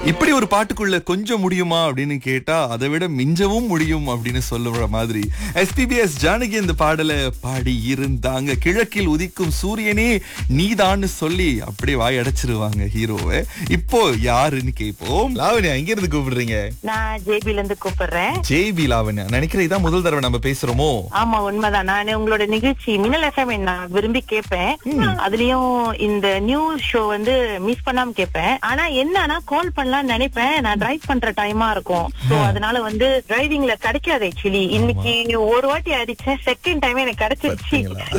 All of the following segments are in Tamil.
இப்படி ஒரு பாட்டுக்குள்ள கொஞ்சம் முடியுமா அப்படின்னு கேட்டா அதை விட மிஞ்சவும் முடியும் அப்படின்னு சொல்லுற மாதிரி எஸ்பிபிஎஸ் ஜானகி இந்த பாடலை பாடி இருந்தாங்க கிழக்கில் உதிக்கும் சூரியனே நீதான்னு சொல்லி அப்படியே வாய் அடைச்சிருவாங்க ஹீரோவை இப்போ யாருன்னு கேட்போம் லாவண்யா எங்க இருந்து கூப்பிடுறீங்க நான் ஜேபில இருந்து கூப்பிடுறேன் ஜேபி லாவண்யா நினைக்கிறேன் இதான் முதல் தடவை நம்ம பேசுறோமோ ஆமா உண்மைதான் நான் உங்களோட நிகழ்ச்சி மின்னல் எஃப்எம் நான் விரும்பி கேட்பேன் அதுலயும் இந்த நியூஸ் ஷோ வந்து மிஸ் பண்ணாம கேட்பேன் ஆனா என்னன்னா கால் பண்ணலாம்னு நினைப்பேன் நான் டிரைவ் பண்ற டைமா இருக்கும் சோ அதனால வந்து டிரைவிங்ல கிடைக்காது ஆக்சுவலி இன்னைக்கு ஒரு வாட்டி அடிச்சேன் செகண்ட் டைம் எனக்கு கிடைச்சிருச்சு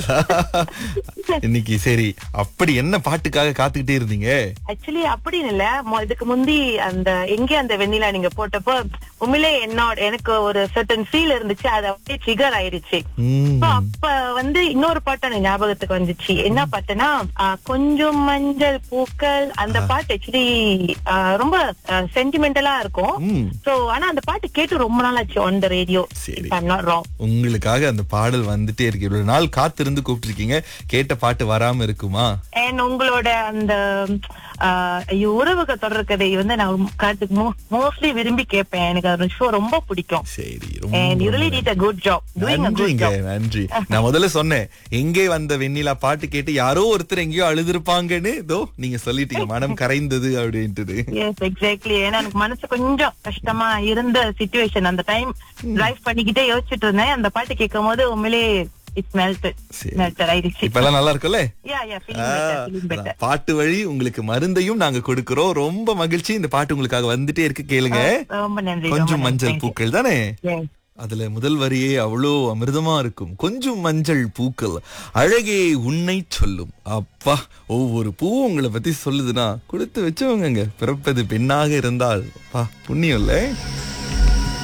பாத்தீங்களா? இன்னைக்கு சரி அப்படி என்ன பாட்டுக்காக காத்துக்கிட்டே இருந்தீங்க ஆக்சுவலி அப்படின்னு இல்ல மொ- இதுக்கு முந்தி அந்த எங்கே அந்த வெண்ணிலா நீங்க போட்டப்போ உண்மையிலே என்னோட எனக்கு ஒரு சர்டன் ஃபீல் இருந்துச்சு அது அப்படியே ட்ரிகர் ஆயிருச்சு ம். So, அப்ப வந்து இன்னொரு பாட்டு எனக்கு ஞாபகத்துக்கு வந்துச்சு என்ன பாட்டுனா ஆ, கொஞ்சம் மஞ்சள் பூக்கள் அந்த பாட்டு ஆக்சுவலி ரொம்ப சென்டிமெண்டலா இருக்கும் ம். சோ ஆனா அந்த பாட்டு கேட்டு ரொம்ப நாள் ஆச்சு ஆன் த ரேடியோ சரி. ராங் உங்களுக்காக அந்த பாடல் வந்துட்டே இருக்கு இவ்வளவு நாள் காத்திருந்து கூப்பிட்டிருக்கீங்க கேட்ட பாட்டு வராம இருக்குமா அண்ட் உங்களோட அந்த ஆ, ஐயோ, உறவுகள் தொடர் கதை வந்து நான் காட்டுக்கு மோஸ்ட்லி விரும்பி கேட்பேன் எனக்கு அந்த ஷோ ரொம்ப பிடிக்கும் சரி and you really ரொம்ப did a good job doing a good நன்றிங்க job நன்றி நான் முதல்ல சொன்னேன் எங்கே வந்த வெண்ணிலா பாட்டு கேட்டு யாரோ ஒருத்தர் எங்கேயோ அழுதுருப்பாங்கன்னு இதோ நீங்க சொல்லிட்டீங்க மனம் கரைந்தது அப்படின்ட்டு எஸ் எக்ஸாக்ட்லி ஏன்னா எனக்கு மனசு கொஞ்சம் கஷ்டமா இருந்த சுச்சுவேஷன் அந்த டைம் டிரைவ் பண்ணிக்கிட்டே யோசிச்சுட்டு இருந்தேன் அந்த பாட்டு கேட்கும் போது உண்மையிலே இட்ஸ் மெல்டட் சரி. மெல்டட் ஆயிடுச்சு இப்ப எல்லாம் நல்லா இருக்குல்ல yeah yeah feeling better feeling ah, better பாட்டு வழி உங்களுக்கு மருந்தையும் நாங்க கொடுக்கிறோம் ரொம்ப மகிழ்ச்சி இந்த பாட்டு உங்களுக்காக வந்துட்டே இருக்கு கேளுங்க ரொம்ப நன்றி கொஞ்சம் மஞ்சள் பூக்கள் தானே Yes. அதுல முதல் வரியே அவ்வளோ அமிர்தமா இருக்கும் கொஞ்சம் மஞ்சள் பூக்கள் அழகே உன்னை சொல்லும் அப்பா ஒவ்வொரு பூவும் உங்களை பத்தி சொல்லுதுன்னா கொடுத்து வச்சவங்க பிறப்பது பெண்ணாக இருந்தால் அப்பா புண்ணியம் இல்ல